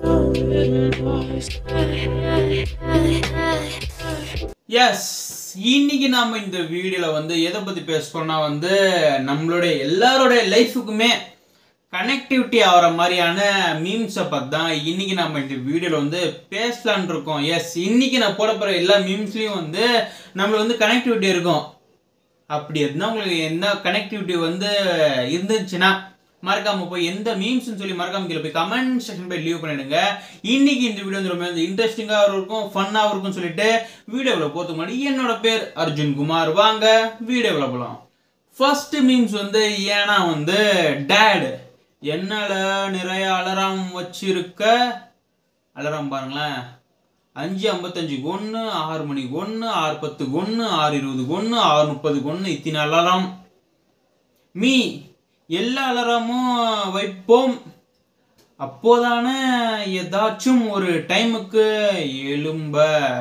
S இன்னைக்கு நாம இந்த வீடியோல வந்து எதை பத்தி பேச போறோம்னா வந்து நம்மளுடைய எல்லாருடைய லைஃபுக்குமே கனெக்டிவிட்டி ஆகிற மாதிரியான மீம்ஸை பற்றி தான் இன்னைக்கு நம்ம இந்த வீடியோவில் வந்து பேசலான் இருக்கோம் எஸ் இன்னைக்கு நான் போட போகிற எல்லா மீம்ஸ்லையும் வந்து நம்மளுக்கு வந்து கனெக்டிவிட்டி இருக்கும் அப்படி இருந்தால் உங்களுக்கு என்ன கனெக்டிவிட்டி வந்து இருந்துச்சுன்னா மறக்காம போய் எந்த மீம்ஸ்னு சொல்லி மறக்காம கீழே போய் கமெண்ட் செக்ஷன் போய் லீவ் பண்ணிடுங்க இன்னைக்கு இந்த வீடியோ வந்து ரொம்ப இன்ட்ரெஸ்டிங்காக இருக்கும் ஃபன்னாகவும் இருக்கும்னு சொல்லிட்டு வீடியோவில் போகிறதுக்கு முன்னாடி என்னோட பேர் அர்ஜுன் குமார் வாங்க வீடியோவில் போகலாம் ஃபர்ஸ்ட் மீம்ஸ் வந்து ஏன்னா வந்து டேட் என்னால நிறைய அலாரம் வச்சிருக்க அலாரம் பாருங்களேன் அஞ்சு ஐம்பத்தஞ்சுக்கு ஒன்று ஆறு மணிக்கு ஒன்று ஆறு பத்துக்கு ஒன்று ஆறு இருபதுக்கு ஒன்று ஆறு முப்பதுக்கு ஒன்று இத்தனை அலாரம் மீ எல்லா அலாரமும் வைப்போம் அப்போதானே ஏதாச்சும் ஒரு டைமுக்கு எழும்ப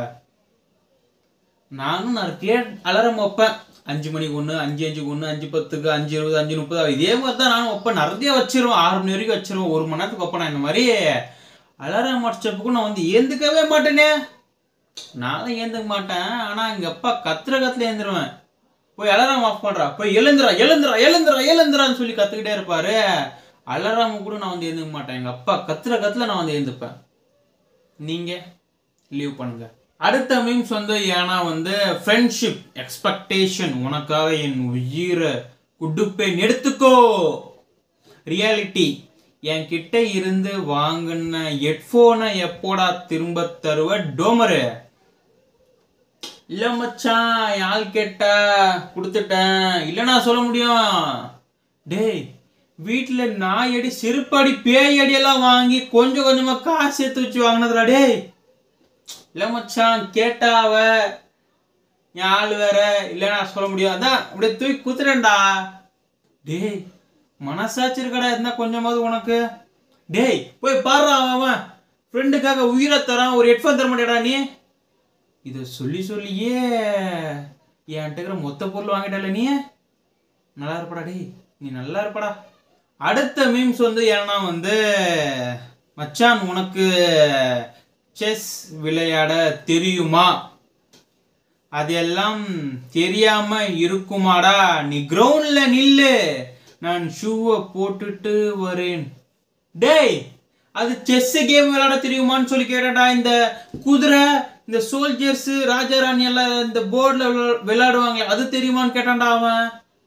நானும் நிறைய அலாரம் வைப்பேன் அஞ்சு மணிக்கு ஒன்று அஞ்சு அஞ்சுக்கு ஒன்று அஞ்சு பத்துக்கு அஞ்சு இருபது அஞ்சு முப்பது இதே மாதிரி தான் நானும் வைப்பேன் நிறைய வச்சிருவேன் ஆறு மணி வரைக்கும் வச்சிருவேன் ஒரு மணி நேரத்துக்கு வைப்பேன் நான் இந்த மாதிரி அலாரம் அடிச்சப்பக்கும் நான் வந்து ஏந்துக்கவே மாட்டேனே நானும் ஏந்துக்க மாட்டேன் ஆனால் எங்கள் அப்பா கத்துற கத்துல ஏந்துருவேன் போய் அலாரம் ஆஃப் பண்ணுறா போய் எழுந்துறா எழுந்துறா எழுந்துறா எழுந்துறான்னு சொல்லி கற்றுக்கிட்டே இருப்பாரு அலாரம் கூட நான் வந்து எழுந்துக்க மாட்டேன் எங்கள் அப்பா கத்துற கத்துல நான் வந்து எழுந்துப்பேன் நீங்கள் லீவ் பண்ணுங்க அடுத்த மீம்ஸ் வந்து ஏன்னா வந்து ஃப்ரெண்ட்ஷிப் எக்ஸ்பெக்டேஷன் உனக்காக என் உயிரை குடுப்பேன் எடுத்துக்கோ ரியாலிட்டி என் கிட்ட இருந்து வாங்கின ஹெட்ஃபோனை எப்போடா திரும்ப தருவ டோமரு இல்ல மச்சான் என் ஆள் கேட்டா கொடுத்துட்டேன் இல்லைனா சொல்ல முடியும் டேய் வீட்டில் நாய் அடி செருப்படி பேய் அடி எல்லாம் வாங்கி கொஞ்சம் கொஞ்சமா காசு சேர்த்து வச்சு வாங்கினதுடா டேய் இல்ல மச்சான் கேட்டா அவ என் ஆள் வேற இல்லைனா சொல்ல முடியும் அதான் அப்படியே தூக்கி குத்துறேன்டா டேய் மனசாட்சி இருக்கடா இருந்தா கொஞ்சமாவது உனக்கு டேய் போய் பாடுறா அவன் ஃப்ரெண்டுக்காக உயிரை தரான் ஒரு ஹெட்ஃபோன் தர மாட்டேடா நீ இதை சொல்லி சொல்லியே என்கிட்ட இருக்கிற மொத்த பொருள் வாங்கிட்டல நீ நல்லா இருப்படா டேய் நீ நல்லா இருப்படா அடுத்த மீம்ஸ் வந்து ஏன்னா வந்து மச்சான் உனக்கு செஸ் விளையாட தெரியுமா அதெல்லாம் தெரியாம இருக்குமாடா நீ கிரவுண்ட்ல நில்லு நான் ஷூவை போட்டுட்டு வரேன் டேய் அது செஸ் கேம் விளையாட தெரியுமான்னு சொல்லி கேட்டடா இந்த குதிரை இந்த சோல்ஜர்ஸ் ராஜாராணி எல்லாம் இந்த போர்டில் விளையாடுவாங்களே அது தெரியுமான்னு கேட்டான்டா அவன்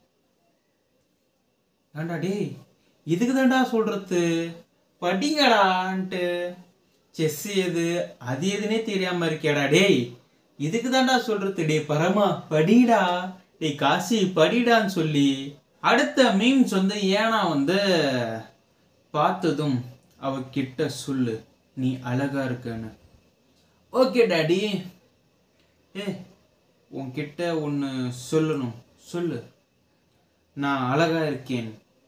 ஏண்டா டேய் இதுக்கு தான்டா சொல்றது படிங்கடான்ட்டு செஸ் எது அது எதுனே தெரியாம இருக்கியாடா டேய் இதுக்கு தான்டா சொல்றது டேய் பரமா படிடா டேய் காசி படிடான்னு சொல்லி அடுத்த மீம்ஸ் வந்து ஏன்னா வந்து பார்த்ததும் அவகிட்ட சொல்லு நீ அழகா இருக்கன்னு ஓகே டாடி ஏ உன்கிட்ட ஒன்று சொல்லணும் சொல்லு நான் அழகா இருக்கேன்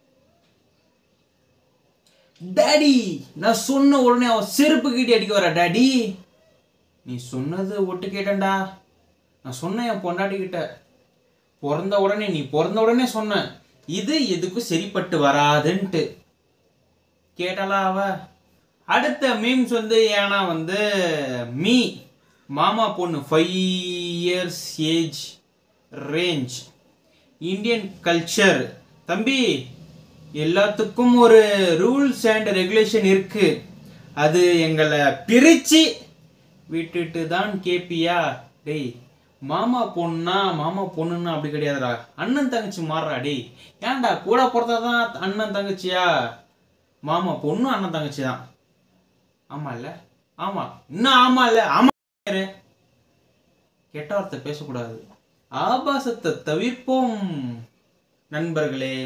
டாடி நான் சொன்ன உடனே அவன் செருப்பு கிட்டி அடிக்க வர டாடி நீ சொன்னது ஒட்டு கேட்டேன்டா நான் சொன்னேன் என் பொண்டாட்டி கிட்ட பிறந்த உடனே நீ பிறந்த உடனே சொன்ன இது எதுக்கும் சரிப்பட்டு வராதுன்ட்டு கேட்டாளா அவ அடுத்த மீம்ஸ் வந்து ஏன்னா வந்து மீ மாமா பொண்ணு five years age range Indian culture தம்பி எல்லாத்துக்கும் ஒரு ரூல்ஸ் அண்ட் ரெகுலேஷன் இருக்கு அது எங்களை பிரிச்சு விட்டுட்டு தான் கேப்பியா டேய் மாமா பொண்ணுனா மாமா பொண்ணுன்னா அப்படி கிடையாதுடா அண்ணன் தங்கச்சி மாறுறா டேய் ஏன்டா கூட பிறந்தாதான் அண்ணன் தங்கச்சியா மாமா பொண்ணு அண்ணன் தங்கச்சி தான் ஆமா இல்ல ஆமா இன்னும் ஆமா இல்ல ஆமா இரு. கெட்ட வார்த்தை பேசக்கூடாது ஆபாசத்தை தவிர்ப்போம் நண்பர்களே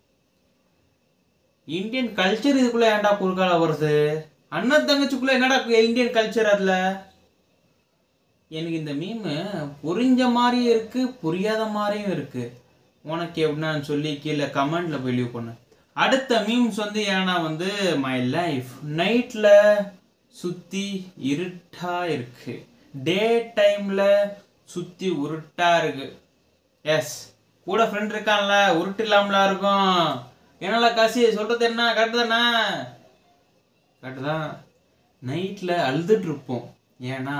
இந்தியன் கல்ச்சர் இதுக்குள்ள ஏன்டா குறுக்கால வருது அண்ணன் தங்கச்சிக்குள்ள என்னடா இந்தியன் கல்ச்சர் அதுல எனக்கு இந்த மீம் புரிஞ்ச மாதிரியும் இருக்கு புரியாத மாதிரியும் இருக்கு உனக்கு எப்படின்னு சொல்லி கீழே கமெண்ட்ல போய் லீவ் பண்ணு அடுத்த மீம்ஸ் வந்து ஏன்னா வந்து மை லைஃப் நைட்ல சுத்தி இருட்டா இருக்கு டே டைம்ல சுத்தி உருட்டா இருக்கு எஸ் கூட ஃப்ரெண்ட் இருக்கான்ல உருட்டு இல்லாமலா இருக்கும் என்னல காசி சொல்றது என்ன கரெக்டு தானே கரெக்டு தான் நைட்டில் அழுதுட்டு இருப்போம் ஏன்னா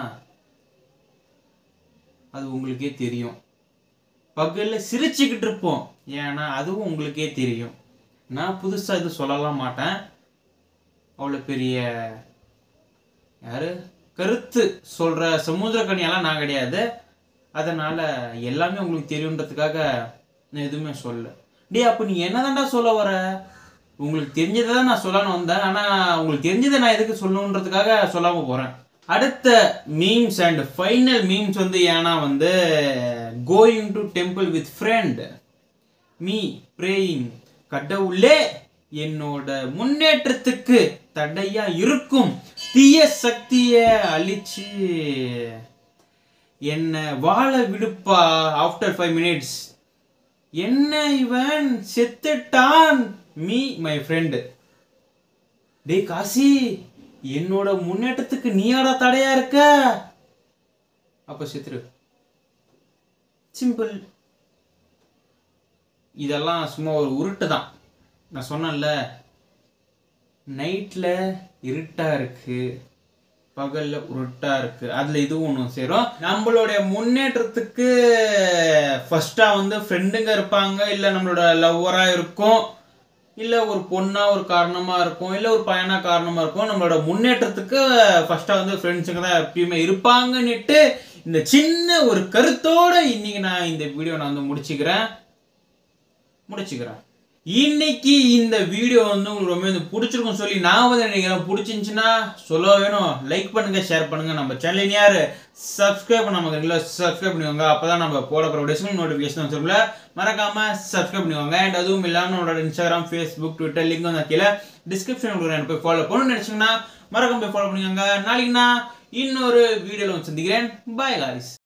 அது உங்களுக்கே தெரியும் பகலில் சிரிச்சுக்கிட்டு இருப்போம் ஏன்னா அதுவும் உங்களுக்கே தெரியும் நான் புதுசாக இது சொல்லலாம் மாட்டேன் அவ்வளோ பெரிய யாரு கருத்து சொல்கிற சமுத்திரக்கனியெல்லாம் நான் கிடையாது அதனால் எல்லாமே உங்களுக்கு தெரியுன்றதுக்காக நான் எதுவுமே சொல்ல டேய் அப்போ நீ என்னதான்டா சொல்ல வர உங்களுக்கு தெரிஞ்சதை தான் நான் சொல்லணும் வந்தேன் ஆனால் உங்களுக்கு தெரிஞ்சதை நான் எதுக்கு சொல்லணுன்றதுக்காக சொல்லாமல் போகிறேன் அடுத்த மீம்ஸ் அண்ட் ஃபைனல் மீம்ஸ் வந்து ஏன்னா வந்து going to temple with friend me praying கடவுளே என்னோட முன்னேற்றத்துக்கு தடையா இருக்கும் தீய சக்திய அழிச்சு என்ன வாழ விடுப்பா ஆஃப்டர் ஃபைவ் மினிட்ஸ் என்ன இவன் செத்துட்டான் மீ மை ஃப்ரெண்டு டேய் காசி என்னோட முன்னேற்றத்துக்கு நீயாடா தடையா இருக்க அப்ப செத்துரு சிம்பிள் இதெல்லாம் சும்மா ஒரு உருட்டு தான் நான் சொன்னேன்ல நைட்டில் இருட்டா இருக்கு பகல்ல உருட்டா இருக்கு அதுல இதுவும் ஒன்றும் சேரும் நம்மளுடைய முன்னேற்றத்துக்கு ஃபர்ஸ்டா வந்து ஃப்ரெண்டுங்க இருப்பாங்க இல்ல நம்மளோட லவ்வரா இருக்கும் இல்ல ஒரு பொண்ணா ஒரு காரணமா இருக்கும் இல்ல ஒரு பையனா காரணமா இருக்கும் நம்மளோட முன்னேற்றத்துக்கு ஃபர்ஸ்டா வந்து ஃப்ரெண்ட்ஸுங்க தான் எப்பயுமே இருப்பாங்கன்னுட்டு இந்த சின்ன ஒரு கருத்தோட இன்னைக்கு நான் இந்த வீடியோ நான் வந்து முடிச்சுக்கிறேன் முடிச்சுக்கிறேன் இன்னைக்கு இந்த வீடியோ வந்து உங்களுக்கு ரொம்ப வந்து பிடிச்சிருக்கும் சொல்லி நான் வந்து நினைக்கிறேன் பிடிச்சிருந்துச்சுன்னா சொல்ல வேணும் லைக் பண்ணுங்க ஷேர் பண்ணுங்க நம்ம சேனல் யார் சப்ஸ்கிரைப் பண்ணாம இருக்கீங்களா சப்ஸ்கிரைப் பண்ணிக்கோங்க அப்பதான் நம்ம போட போகிற டிஸ்கிரிப் நோட்டிஃபிகேஷன் சொல்ல மறக்காம சப்ஸ்கிரைப் பண்ணிக்கோங்க அண்ட் அதுவும் இல்லாமல் நம்மளோட இன்ஸ்டாகிராம் ஃபேஸ்புக் ட்விட்டர் லிங்க் வந்து கீழே டிஸ்கிரிப்ஷன் உங்களுக்கு போய் ஃபாலோ பண்ணணும்னு நினைச்சீங்கன்னா மறக்காம போய் ஃபாலோ பண்ணிக்கோங்க நாளைக்கு நான் இன்னொரு வீடியோவில் வந்து சந்திக்கிறேன் பாய் காய்ஸ்